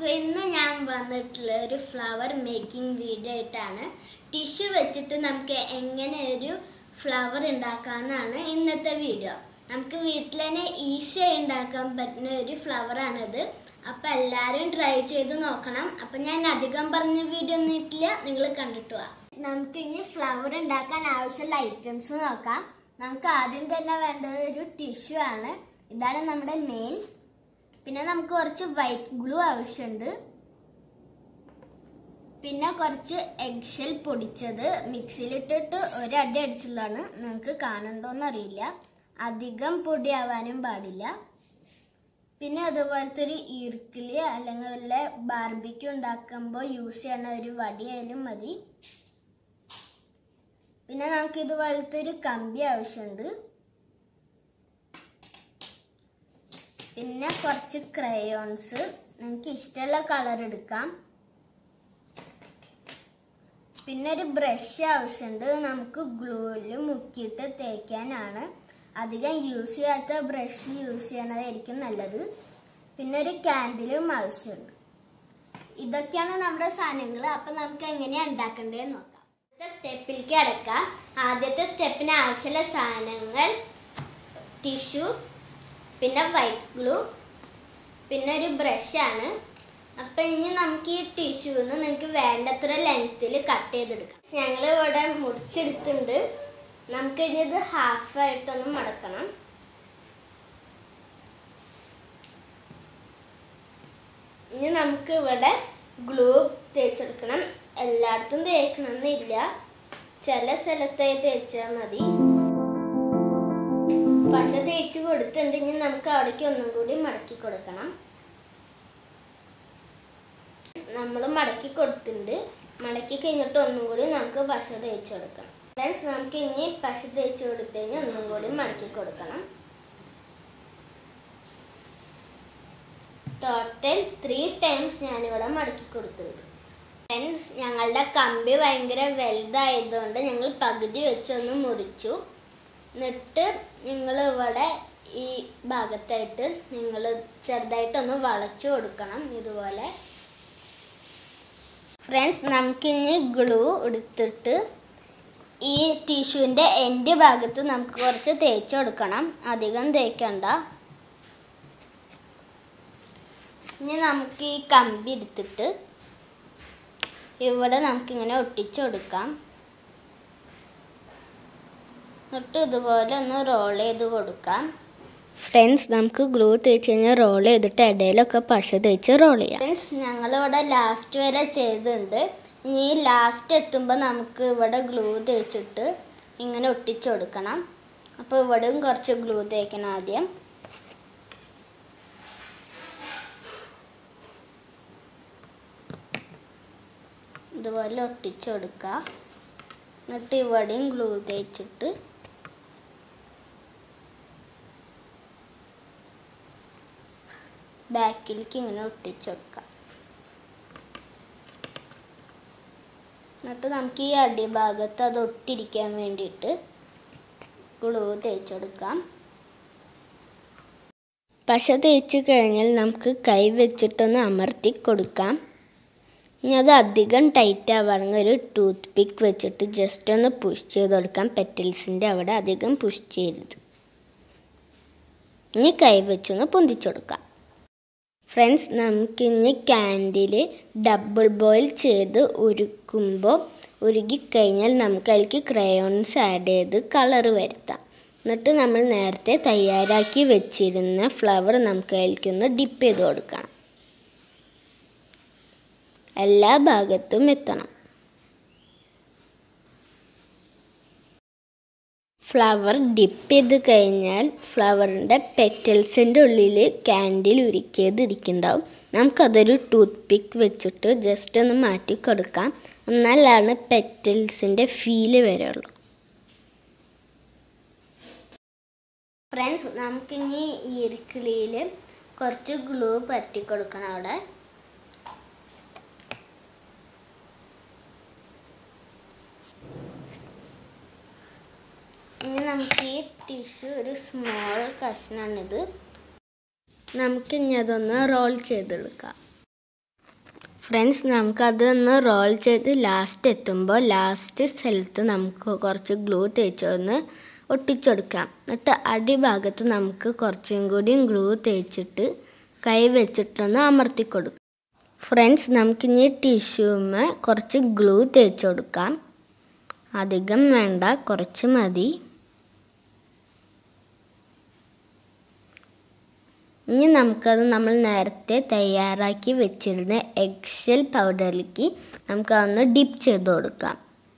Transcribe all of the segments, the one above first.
അപ്പോൾ ഇന്ന് ഞാൻ വന്നിട്ടുള്ള ഒരു ഫ്ലവർ മേക്കിംഗ് വീഡിയോ ആയിട്ടാണ് ടിഷ്യൂ വെച്ചിട്ട് നമുക്ക് എങ്ങനെ ഒരു ഫ്ലവർ ഉണ്ടാക്കാമെന്നാണ് ഇന്നത്തെ വീഡിയോ നമുക്ക് വീട്ടിൽ തന്നെ ഈസി ആയി ഉണ്ടാക്കാൻ പറ്റുന്ന ഒരു ഫ്ലവറാണിത് അപ്പം എല്ലാവരും ട്രൈ ചെയ്ത് നോക്കണം അപ്പം ഞാൻ അധികം പറഞ്ഞ വീഡിയോ ഒന്നും ഇട്ടില്ല നിങ്ങൾ കണ്ടിട്ട് പോവാം നമുക്ക് ഇനി ഫ്ലവർ ഉണ്ടാക്കാൻ ആവശ്യമുള്ള ഐറ്റംസ് നോക്കാം നമുക്ക് ആദ്യം തന്നെ വേണ്ടത് ഒരു ടിഷ്യൂ ആണ് ഇതാണ് നമ്മുടെ മെയിൻ പിന്നെ നമുക്ക് കുറച്ച് വൈറ്റ് ഗ്ലൂ ആവശ്യമുണ്ട് പിന്നെ കുറച്ച് എഗ്ഷെൽ പൊടിച്ചത് മിക്സിയിലിട്ടിട്ട് ഒരടി അടിച്ചുള്ളതാണ് നിങ്ങൾക്ക് കാണണ്ടോന്ന് അറിയില്ല അധികം പൊടിയാവാനും പാടില്ല പിന്നെ അതുപോലത്തെ ഒരു ഈർക്കിളി അല്ലെങ്കിൽ വല്ല ബാർബിക്യൂ ഉണ്ടാക്കുമ്പോൾ യൂസ് ചെയ്യണ ഒരു വടിയായാലും മതി പിന്നെ നമുക്ക് ഇതുപോലത്തെ ഒരു കമ്പി ആവശ്യമുണ്ട് പിന്നെ കുറച്ച് ക്രയോൺസ് നിങ്ങൾക്ക് ഇഷ്ടമുള്ള കളർ എടുക്കാം പിന്നെ ഒരു ബ്രഷ് ആവശ്യമുണ്ട് നമുക്ക് ഗ്ലൂവിൽ മുക്കിയിട്ട് തേക്കാനാണ് അധികം യൂസ് ചെയ്യാത്ത ബ്രഷ് യൂസ് ചെയ്യണതായിരിക്കും നല്ലത് പിന്നെ ഒരു ക്യാൻഡിലും ആവശ്യമുണ്ട് ഇതൊക്കെയാണ് നമ്മുടെ സാധനങ്ങൾ അപ്പം നമുക്ക് എങ്ങനെയാണ് ഉണ്ടാക്കേണ്ടതെന്ന് നോക്കാം ആദ്യത്തെ സ്റ്റെപ്പിലേക്ക് അടക്കാം ആദ്യത്തെ സ്റ്റെപ്പിന് ആവശ്യമുള്ള സാധനങ്ങൾ ടിഷ്യൂ പിന്നെ വൈറ്റ് ഗ്ലൂ പിന്നെ ഒരു ബ്രഷാണ് അപ്പം ഇനി നമുക്ക് ഈ ടിഷ്യൂന്ന് നിങ്ങൾക്ക് വേണ്ടത്ര ലെങ്ത്തിൽ കട്ട് ചെയ്തെടുക്കാം ഞങ്ങൾ ഇവിടെ മുറിച്ചെടുത്തിട്ടുണ്ട് നമുക്ക് ഇനി ഇത് ഹാഫായിട്ടൊന്ന് മടക്കണം ഇനി നമുക്ക് ഇവിടെ ഗ്ലൂ തേച്ചെടുക്കണം എല്ലായിടത്തും തേക്കണമെന്നില്ല ചില സ്ഥലത്തായി തേച്ചാൽ മതി പശ തേച്ച് കൊടുത്തിട്ടുണ്ടെങ്കിൽ നമുക്ക് അവിടേക്ക് ഒന്നും കൂടി മടക്കി കൊടുക്കണം നമ്മൾ മടക്കി കൊടുത്തിട്ടുണ്ട് മടക്കി കഴിഞ്ഞിട്ട് ഒന്നും കൂടി നമുക്ക് പശ തേച്ച് കൊടുക്കണം ഫ്രണ്ട്സ് നമുക്ക് ഇനി പശ തേച്ച് കൊടുത്തു കഴിഞ്ഞാൽ ഒന്നും കൂടി മടക്കി കൊടുക്കണം ടോട്ടൽ ത്രീ ടൈംസ് ഞാനിവിടെ മടക്കി കൊടുത്തിട്ടുണ്ട് ഫ്രണ്ട്സ് ഞങ്ങളുടെ കമ്പി ഭയങ്കര വലുതായതുകൊണ്ട് ഞങ്ങൾ പകുതി വെച്ചൊന്ന് മുറിച്ചു എന്നിട്ട് നിങ്ങൾ ഇവിടെ ഈ ഭാഗത്തായിട്ട് നിങ്ങൾ ചെറുതായിട്ടൊന്ന് വളച്ചു കൊടുക്കണം ഇതുപോലെ ഫ്രണ്ട്സ് നമുക്കിനി ഗ്ലൂ എടുത്തിട്ട് ഈ ടിഷ്യൂവിൻ്റെ എൻഡ് ഭാഗത്ത് നമുക്ക് കുറച്ച് തേച്ച് കൊടുക്കണം അധികം തേക്കണ്ട ഇനി നമുക്ക് ഈ കമ്പി എടുത്തിട്ട് ഇവിടെ നമുക്കിങ്ങനെ ഒട്ടിച്ചു കൊടുക്കാം എന്നിട്ട് ഇതുപോലെ ഒന്ന് റോൾ ചെയ്ത് കൊടുക്കാം ഫ്രണ്ട്സ് നമുക്ക് ഗ്ലൂ തേച്ച് കഴിഞ്ഞാൽ റോൾ ചെയ്തിട്ട് ഇടയിലൊക്കെ പശ തേച്ച് റോൾ ചെയ്യാം ഫ്രണ്ട്സ് ഞങ്ങളിവിടെ ലാസ്റ്റ് വരെ ചെയ്തിട്ടുണ്ട് ഇനി ലാസ്റ്റ് എത്തുമ്പോൾ നമുക്ക് ഇവിടെ ഗ്ലൂ തേച്ചിട്ട് ഇങ്ങനെ ഒട്ടിച്ചു കൊടുക്കണം അപ്പോൾ ഇവിടെയും കുറച്ച് ഗ്ലൂ തേക്കണം ആദ്യം ഇതുപോലെ ഒട്ടിച്ചു കൊടുക്കുക എന്നിട്ട് ഇവിടെയും ഗ്ലൂ തേച്ചിട്ട് ബാക്കിലേക്ക് ഇങ്ങനെ ഒട്ടിച്ചു കൊടുക്കാം എന്നിട്ട് നമുക്ക് ഈ അടിഭാഗത്ത് അത് ഒട്ടിരിക്കാൻ വേണ്ടിയിട്ട് ഗ്ലൂ തേച്ചെടുക്കാം പശ തേച്ച് കഴിഞ്ഞാൽ നമുക്ക് കൈ വെച്ചിട്ടൊന്ന് അമർത്തി കൊടുക്കാം ഇനി അത് അധികം ടൈറ്റ് ആവുകയാണെങ്കിൽ ഒരു ടൂത്ത് പിക്ക് വെച്ചിട്ട് ജസ്റ്റ് ഒന്ന് പുഷ് ചെയ്ത് കൊടുക്കാം പെറ്റൽസിൻ്റെ അവിടെ അധികം പുഷ് ചെയ്യരുത് ഇനി കൈ വെച്ചൊന്ന് പൊന്തിച്ചു കൊടുക്കാം ഫ്രണ്ട്സ് നമുക്കിനി ക്യാൻഡിൽ ഡബിൾ ബോയിൽ ചെയ്ത് ഉരുക്കുമ്പോൾ ഉരുകിക്കഴിഞ്ഞാൽ നമുക്ക് അതിലേക്ക് ക്രയോൺസ് ആഡ് ചെയ്ത് കളർ വരുത്താം എന്നിട്ട് നമ്മൾ നേരത്തെ തയ്യാറാക്കി വെച്ചിരുന്ന ഫ്ലവർ നമുക്ക് അതിലേക്കൊന്ന് ഡിപ്പ് ചെയ്ത് കൊടുക്കണം എല്ലാ ഭാഗത്തും എത്തണം ഫ്ലവർ ഡിപ്പ് ചെയ്ത് കഴിഞ്ഞാൽ ഫ്ലവറിൻ്റെ പെറ്റൽസിൻ്റെ ഉള്ളിൽ ക്യാൻഡിൽ ഉരുക്കിയത് ഇരിക്കുന്നുണ്ടാവും നമുക്കതൊരു ടൂത്ത് പിക്ക് വെച്ചിട്ട് ജസ്റ്റ് ഒന്ന് മാറ്റി കൊടുക്കാം എന്നാലാണ് പെറ്റൽസിൻ്റെ ഫീല് വരുള്ളൂ ഫ്രണ്ട്സ് നമുക്കിനി ഈ ഇരിക്കിളിയിൽ കുറച്ച് ഗ്ലൂ പറ്റി കൊടുക്കണം അവിടെ ഇനി നമുക്ക് ഈ ടിഷ്യൂ ഒരു സ്മോൾ കഷ്ണാണിത് നമുക്ക് ഇനി അതൊന്ന് റോൾ ചെയ്തെടുക്കാം ഫ്രണ്ട്സ് നമുക്കതൊന്ന് റോൾ ചെയ്ത് ലാസ്റ്റ് എത്തുമ്പോൾ ലാസ്റ്റ് സ്ഥലത്ത് നമുക്ക് കുറച്ച് ഗ്ലൂ തേച്ചൊന്ന് ഒട്ടിച്ചെടുക്കാം എന്നിട്ട് അടിഭാഗത്ത് നമുക്ക് കുറച്ചും കൂടിയും ഗ്ലൂ തേച്ചിട്ട് കൈ വെച്ചിട്ടൊന്ന് അമർത്തി കൊടുക്കാം ഫ്രണ്ട്സ് നമുക്കിനി ടിഷ്യൂമേ കുറച്ച് ഗ്ലൂ തേച്ച് കൊടുക്കാം അധികം വേണ്ട കുറച്ച് മതി ഇനി നമുക്കത് നമ്മൾ നേരത്തെ തയ്യാറാക്കി വെച്ചിരുന്ന എഗ്ഷെൽ പൗഡറിലേക്ക് നമുക്കതൊന്ന് ഡിപ്പ് ചെയ്ത് കൊടുക്കാം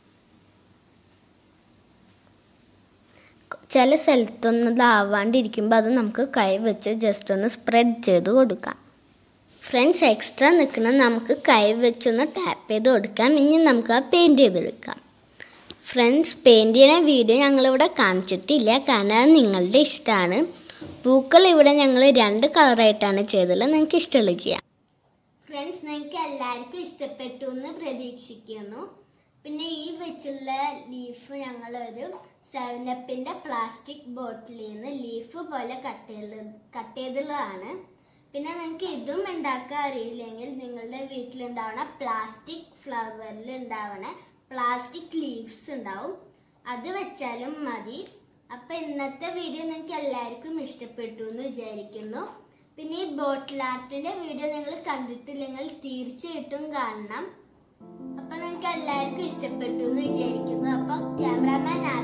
ചില സ്ഥലത്തൊന്നും ഇതാവാണ്ടിരിക്കുമ്പോൾ അത് നമുക്ക് കൈ വെച്ച് ജസ്റ്റ് ഒന്ന് സ്പ്രെഡ് ചെയ്ത് കൊടുക്കാം ഫ്രണ്ട്സ് എക്സ്ട്രാ നിൽക്കുന്ന നമുക്ക് കൈ വെച്ചൊന്ന് ടാപ്പ് ചെയ്ത് കൊടുക്കാം ഇനി നമുക്ക് ആ പെയിൻറ് ചെയ്തെടുക്കാം ഫ്രണ്ട്സ് പെയിൻറ് ചെയ്യുന്ന വീഡിയോ ഞങ്ങളിവിടെ കാണിച്ചിട്ടില്ല കാരണം അത് നിങ്ങളുടെ ഇഷ്ടമാണ് പൂക്കൾ ഇവിടെ ഞങ്ങൾ രണ്ട് കളറായിട്ടാണ് ചെയ്തത് നിങ്ങൾക്ക് ഇഷ്ടമുള്ളത് ചെയ്യാം ഫ്രണ്ട്സ് നിങ്ങൾക്ക് എല്ലാവർക്കും ഇഷ്ടപ്പെട്ടു എന്ന് പ്രതീക്ഷിക്കുന്നു പിന്നെ ഈ വെച്ചുള്ള ലീഫ് ഞങ്ങളൊരു സെവനപ്പിൻ്റെ പ്ലാസ്റ്റിക് ബോട്ടിലിൽ നിന്ന് ലീഫ് പോലെ കട്ട് ചെയ്ത് കട്ട് ചെയ്തുള്ളതാണ് പിന്നെ നിങ്ങൾക്ക് ഇതും ഉണ്ടാക്കാൻ അറിയില്ലെങ്കിൽ നിങ്ങളുടെ വീട്ടിലുണ്ടാവണ പ്ലാസ്റ്റിക് ഫ്ലവറിൽ ഉണ്ടാവണ പ്ലാസ്റ്റിക് ലീവ്സ് ഉണ്ടാവും അത് വെച്ചാലും മതി അപ്പൊ ഇന്നത്തെ വീഡിയോ നിങ്ങൾക്ക് എല്ലാവർക്കും ഇഷ്ടപ്പെട്ടു എന്ന് വിചാരിക്കുന്നു പിന്നെ ഈ ബോട്ടിൽ ആർട്ടിന്റെ വീഡിയോ നിങ്ങൾ കണ്ടിട്ടില്ലെങ്കിൽ തീർച്ചയായിട്ടും കാണണം അപ്പൊ നിങ്ങൾക്ക് എല്ലാവർക്കും ഇഷ്ടപ്പെട്ടു എന്ന് വിചാരിക്കുന്നു അപ്പൊ ക്യാമറാമാൻ